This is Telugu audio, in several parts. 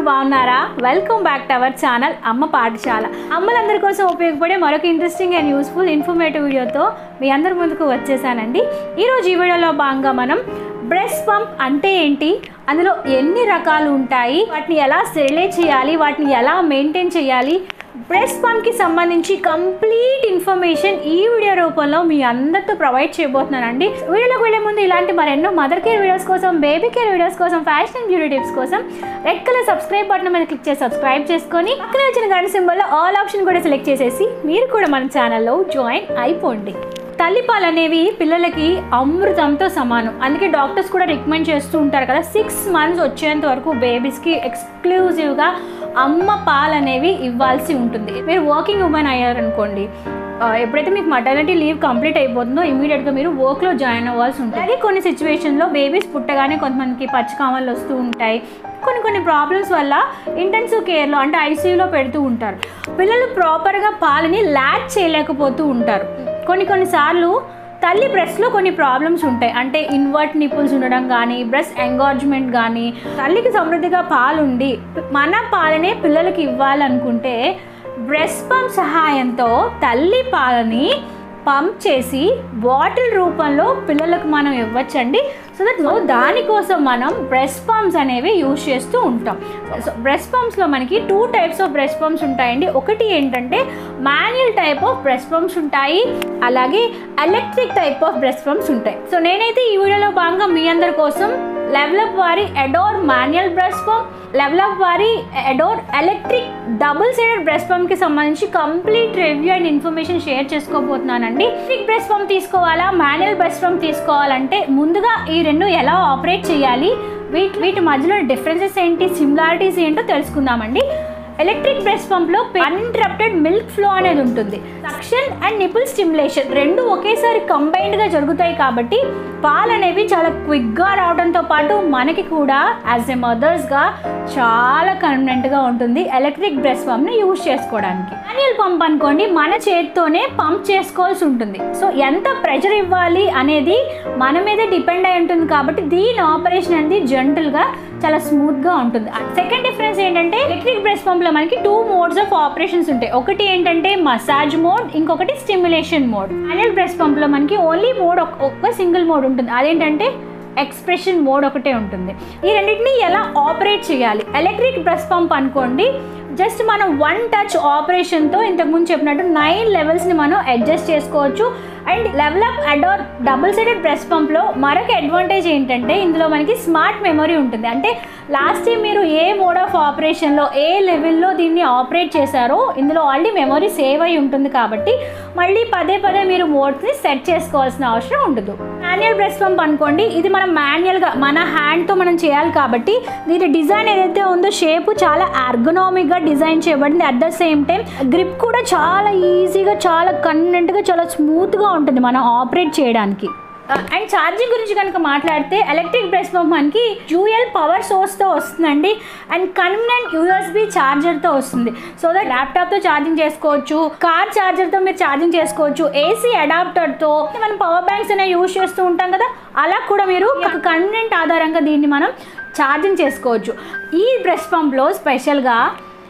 బాగున్నారా welcome back to our channel అమ్మ పాఠశాల అమ్మలందరి కోసం ఉపయోగపడే మరొక ఇంట్రెస్టింగ్ అండ్ యూస్ఫుల్ ఇన్ఫర్మేటివ్ వీడియోతో మీ అందరి ముందుకు వచ్చేసానండి ఈరోజు ఈ వీడియోలో భాగంగా మనం బ్రెస్ట్ పంప్ అంటే ఏంటి అందులో ఎన్ని రకాలు ఉంటాయి వాటిని ఎలా స్టెరిలైజ్ చేయాలి వాటిని ఎలా మెయింటైన్ చేయాలి బ్రెస్ట్ పంప్కి సంబంధించి కంప్లీట్ ఇన్ఫర్మేషన్ ఈ వీడియో రూపంలో మీ అందరితో ప్రొవైడ్ చేయబోతున్నానండి వీడియోలోకి వెళ్ళే ముందు ఇలాంటి మరెన్నో మదర్ కేర్ వీడియోస్ కోసం బేబీ కేర్ వీడియోస్ కోసం ఫ్యాషన్ అండ్ బ్యూటీ టిప్స్ కోసం రెడ్ కలర్ సబ్స్క్రైబ్ బటన్ మీద క్లిక్ చేసి సబ్స్క్రైబ్ చేసుకొని పక్కన వచ్చిన గంట సింబల్లో ఆల్ ఆప్షన్ కూడా సెలెక్ట్ చేసేసి మీరు కూడా మన ఛానల్లో జాయిన్ అయిపోండి తల్లిపాలు అనేవి పిల్లలకి అమృతంతో సమానం అందుకే డాక్టర్స్ కూడా రికమెండ్ చేస్తూ ఉంటారు కదా సిక్స్ మంత్స్ వచ్చేంత వరకు బేబీస్కి ఎక్స్క్లూజివ్గా అమ్మ పాలు అనేవి ఇవ్వాల్సి ఉంటుంది మీరు వర్కింగ్ ఉమెన్ అయ్యారనుకోండి ఆ, ఎప్పుడైతే మీకు మటర్నిటీ లీవ్ కంప్లీట్ అయిపోతుందో ఇమీడియట్గా మీరు వర్క్లో జాయిన్ అవ్వాల్సి ఉంటుంది అది కొన్ని సిచ్యువేషన్లో బేబీస్ పుట్టగానే కొంతమందికి పచ్చికామలు వస్తూ ఉంటాయి కొన్ని కొన్ని ప్రాబ్లమ్స్ వల్ల ఇంటెన్సివ్ కేర్లో అంటే ఐసీయూలో పెడుతూ ఉంటారు పిల్లలు ప్రాపర్గా పాలని ల్యాక్ చేయలేకపోతూ ఉంటారు కొన్ని కొన్నిసార్లు తల్లి బ్రెస్ట్లో కొన్ని ప్రాబ్లమ్స్ ఉంటాయి అంటే ఇన్వర్ట్ నిపుల్స్ ఉండడం కానీ బ్రెస్ట్ ఎంగార్జ్మెంట్ కానీ తల్లికి సమృద్ధిగా పాలుండి మన పాలనే పిల్లలకి ఇవ్వాలనుకుంటే బ్రెస్ట్ పంప్ సహాయంతో తల్లి పాలని పంప్ చేసి బాటిల్ రూపంలో పిల్లలకు మనం ఇవ్వచ్చండి సో దట్ దానికోసం మనం బ్రెస్ట్ పంప్స్ అనేవి యూజ్ చేస్తూ ఉంటాం సో బ్రెస్ట్ పంప్స్లో మనకి two types of breast pumps ఉంటాయండి ఒకటి ఏంటంటే manual type of breast pumps ఉంటాయి అలాగే electric type of breast pumps ఉంటాయి సో నేనైతే ఈ వీడియోలో భాగంగా మీ అందరి కోసం లెవలప్ వారి Adore manual breast pump LuvLap వారి Adore electric double sided breast pump కి సంబంధించి complete review and information share చేసుకోబోతున్నానండి ఎలక్ట్రిక్ బ్రెస్ట్ పంప్ తీసుకోవాలా మాన్యువల్ బ్రెస్ట్ పంప్ తీసుకోవాలంటే ముందుగా ఈ రెండు ఎలా ఆపరేట్ చేయాలి వీటి వీటి మధ్యలో డిఫరెన్సెస్ ఏంటి సిమిలారిటీస్ ఏంటో తెలుసుకుందామండి ఎలక్ట్రిక్ బ్రెస్ట్ పంప్లో అన్ఇంటరప్టెడ్ మిల్క్ ఫ్లో అనేది ఉంటుంది సక్షన్ అండ్ నిపుల్ స్టిమ్యులేషన్ రెండు ఒకేసారి కంబైన్డ్గా జరుగుతాయి కాబట్టి పాలు అనేవి చాలా క్విక్గా రావడంతో పాటు మనకి కూడా యాజ్ ఎ మదర్స్గా చాలా కన్వీనెంట్గా ఉంటుంది ఎలక్ట్రిక్ బ్రెస్ట్ పంప్ని యూజ్ చేసుకోవడానికి మాన్యువల్ పంప్ అనుకోండి మన చేతితోనే పంప్ చేసుకోవాల్సి ఉంటుంది సో ఎంత ప్రెషర్ ఇవ్వాలి అనేది మన మీదే డిపెండ్ అయి ఉంటుంది కాబట్టి దీని ఆపరేషన్ అనేది జెంటల్గా చాలా స్మూత్గా ఉంటుంది సెకండ్ డిఫరెన్స్ ఏంటంటే ఎలక్ట్రిక్ బ్రెస్ట్ పంప్లో మనకి టూ మోడ్స్ ఆఫ్ ఆపరేషన్స్ ఉంటాయి ఒకటి ఏంటంటే మసాజ్ మోడ్ ఇంకొకటి స్టిమ్యులేషన్ మోడ్ మాన్యువల్ బ్రెస్ట్ పంప్లో మనకి ఓన్లీ మోడ్ ఒక్క సింగిల్ మోడ్ ఉంటుంది అదేంటంటే ఎక్స్ప్రెషన్ మోడ్ ఒకటే ఉంటుంది ఈ రెండింటిని ఎలా ఆపరేట్ చేయాలి ఎలక్ట్రిక్ బ్రెస్ట్ పంప్ అనుకోండి జస్ట్ మనం వన్ టచ్ ఆపరేషన్తో ఇంతకుముందు చెప్పినట్టు నైన్ లెవెల్స్ని మనం అడ్జస్ట్ చేసుకోవచ్చు and LuvLap Adore double sided breast పంప్లో మరొక అడ్వాంటేజ్ ఏంటంటే ఇందులో మనకి స్మార్ట్ మెమరీ ఉంటుంది అంటే లాస్ట్ టైం మీరు ఏ మోడ్ ఆఫ్ ఆపరేషన్లో ఏ లెవెల్లో దీన్ని ఆపరేట్ చేశారో ఇందులో ఆల్రెడీ మెమరీ సేవ్ అయి ఉంటుంది కాబట్టి మళ్ళీ పదే పదే మీరు మోడ్స్ని సెట్ చేసుకోవాల్సిన అవసరం ఉండదు మాన్యువల్ బ్రెస్ట్ పంప్ అనుకోండి ఇది మనం మాన్యువల్గా మన హ్యాండ్తో మనం చేయాలి కాబట్టి దీని డిజైన్ ఏదైతే ఉందో షేప్ చాలా ఆర్గనామిక్గా డిజైన్ చేయబడింది at the same time grip కూడా చాలా ఈజీగా చాలా కన్వెంట్గా చాలా స్మూత్గా ఉంటుంది మనం ఆపరేట్ చేయడానికి అండ్ ఛార్జింగ్ గురించి కనుక మాట్లాడితే ఎలక్ట్రిక్ బ్రెస్ట్ పంప్ మనకి డ్యూయల్ పవర్ సోర్స్తో వస్తుందండి అండ్ కన్వీనెంట్ యూఎస్బి ఛార్జర్తో వస్తుంది సో దట్ ల్యాప్టాప్తో ఛార్జింగ్ చేసుకోవచ్చు కార్ ఛార్జర్తో మీరు ఛార్జింగ్ చేసుకోవచ్చు ఏసీ అడాప్టర్తో మనం పవర్ బ్యాంక్స్ అనేవి యూజ్ చేస్తూ ఉంటాం కదా అలా కూడా మీరు కన్వీనెంట్ ఆధారంగా దీన్ని మనం ఛార్జింగ్ చేసుకోవచ్చు ఈ బ్రెస్ట్ పంప్లో స్పెషల్గా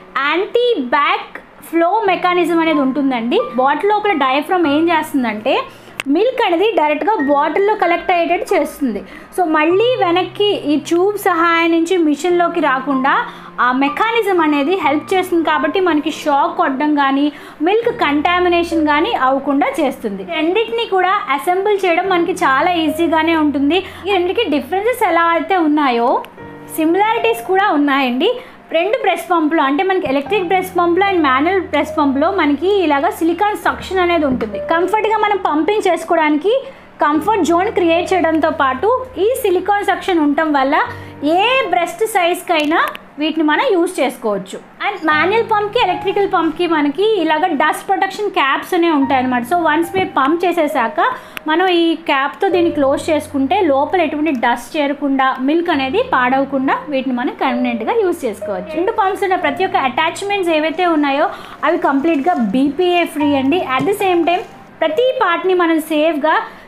యాంటీ బ్యాక్ ఫ్లో మెకానిజం అనేది ఉంటుందండి బాటిల్ లోపల డయాఫ్రమ్ ఏం చేస్తుందంటే మిల్క్ అనేది డైరెక్ట్గా బాటిల్లో కలెక్ట్ అయ్యేటట్టు చేస్తుంది సో మళ్ళీ వెనక్కి ఈ ట్యూబ్ సహాయం నుంచి మిషన్లోకి రాకుండా ఆ మెకానిజం అనేది హెల్ప్ చేస్తుంది కాబట్టి మనకి షాక్ కొట్టడం కానీ మిల్క్ కంటామినేషన్ కానీ అవ్వకుండా చేస్తుంది రెండింటిని కూడా అసెంబుల్ చేయడం మనకి చాలా ఈజీగానే ఉంటుంది ఈ రెండింటికి డిఫరెన్సెస్ ఎలా అయితే ఉన్నాయో సిమిలారిటీస్ కూడా ఉన్నాయండి రెండు బ్రెస్ట్ పంపులు అంటే మనకి ఎలక్ట్రిక్ బ్రెస్ట్ పంపులో అండ్ మాన్యువల్ బ్రెస్ట్ పంపులో మనకి ఇలాగా సిలికాన్ సక్షన్ అనేది ఉంటుంది కంఫర్ట్గా మనం పంపింగ్ చేసుకోవడానికి కంఫర్ట్ జోన్ క్రియేట్ చేయడంతో పాటు ఈ సిలికాన్ సక్షన్ ఉండటం వల్ల ఏ బ్రెస్ట్ సైజ్కైనా వీటిని మనం యూజ్ చేసుకోవచ్చు అండ్ మాన్యువల్ పంప్కి ఎలక్ట్రికల్ పంప్కి మనకి ఇలాగ డస్ట్ ప్రొటెక్షన్ క్యాప్స్ అనే ఉంటాయి అనమాట సో వన్స్ మీరు పంప్ చేసేసాక మనం ఈ క్యాప్తో దీన్ని క్లోజ్ చేసుకుంటే లోపల ఎటువంటి డస్ట్ చేరకుండా మిల్క్ అనేది పాడవకుండా వీటిని మనం కన్వీనియంట్గా యూజ్ చేసుకోవచ్చు రెండు పంప్స్ ఉన్న ప్రతి ఒక్క అటాచ్మెంట్స్ ఏవైతే ఉన్నాయో అవి కంప్లీట్గా బీపీఏ ఫ్రీ అండి అట్ ది సేమ్ టైం ప్రతి పార్ట్ని మనం సేఫ్గా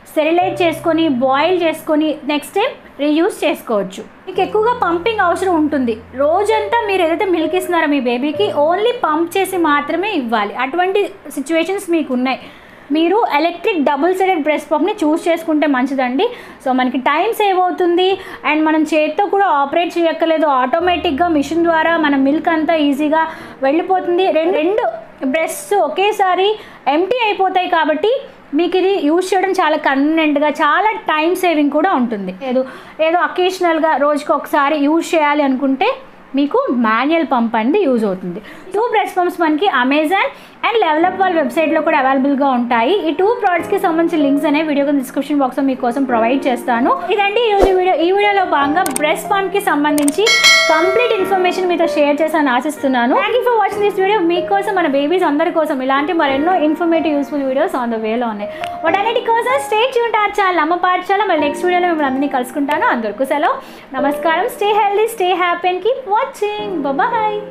స్టెరిలైజ్ చేసుకొని బాయిల్ చేసుకొని నెక్స్ట్ టైం రీయూస్ చేసుకోవచ్చు మీకు ఎక్కువగా పంపింగ్ అవసరం ఉంటుంది రోజంతా మీరు ఏదైతే మిల్క్ ఇస్తున్నారో మీ బేబీకి ఓన్లీ పంప్ చేసి మాత్రమే ఇవ్వాలి అటువంటి సిచ్యువేషన్స్ మీకు ఉన్నాయి మీరు ఎలక్ట్రిక్ డబుల్ సైడెడ్ బ్రెస్ట్ పంప్ని చూస్ చేసుకుంటే మంచిదండి సో మనకి టైం సేవ్ అవుతుంది అండ్ మనం చేతితో కూడా ఆపరేట్ చేయక్కర్లేదు ఆటోమేటిక్గా మిషన్ ద్వారా మన మిల్క్ అంతా ఈజీగా వెళ్ళిపోతుంది రెండు రెండు బ్రెస్ట్స్ ఒకేసారి ఎంటీ అయిపోతాయి కాబట్టి మీకు ఇది యూజ్ చేయడం చాలా కన్వీనియంట్గా చాలా టైం సేవింగ్ కూడా ఉంటుంది ఏదో ఏదో అకేషనల్గా రోజుకి ఒకసారి యూజ్ చేయాలి అనుకుంటే మీకు మాన్యువల్ పంప్ అనేది యూజ్ అవుతుంది టూ బ్రెస్ట్ పంప్స్ మనకి అమెజాన్ అండ్ లెవలప్ వాళ్ళ వెబ్సైట్లో కూడా అవైలబుల్గా ఉంటాయి ఈ టూ ప్రోడక్ట్స్కి సంబంధించిన లింక్స్ అనేవి వీడియో డిస్క్రిప్షన్ బాక్స్లో మీకోసం ప్రొవైడ్ చేస్తాను ఇదండి ఈరోజు వీడియో ఈ వీడియోలో భాగంగా బ్రెస్ట్ పంప్కి సంబంధించి కంప్లీట్ ఇన్ఫర్మేషన్ మీతో షేర్ చేశాను ఆశిస్తున్నాను thank you for watching this video మీకోసం మన బేబీస్ అందరి కోసం ఇలాంటి మరెన్నో informative useful videos on the వేలో ఉన్నాయి వాటన్నిటి కోసం స్టే ట్యూన్ టార్ ఛానల్ అమ్మ పాఠశాల మళ్ళీ నెక్స్ట్ వీడియోలో మిమ్మల్ని అందరినీ కలుసుకుంటాను అందరికీ సెలవు నమస్కారం stay healthy stay happy and keep watching bye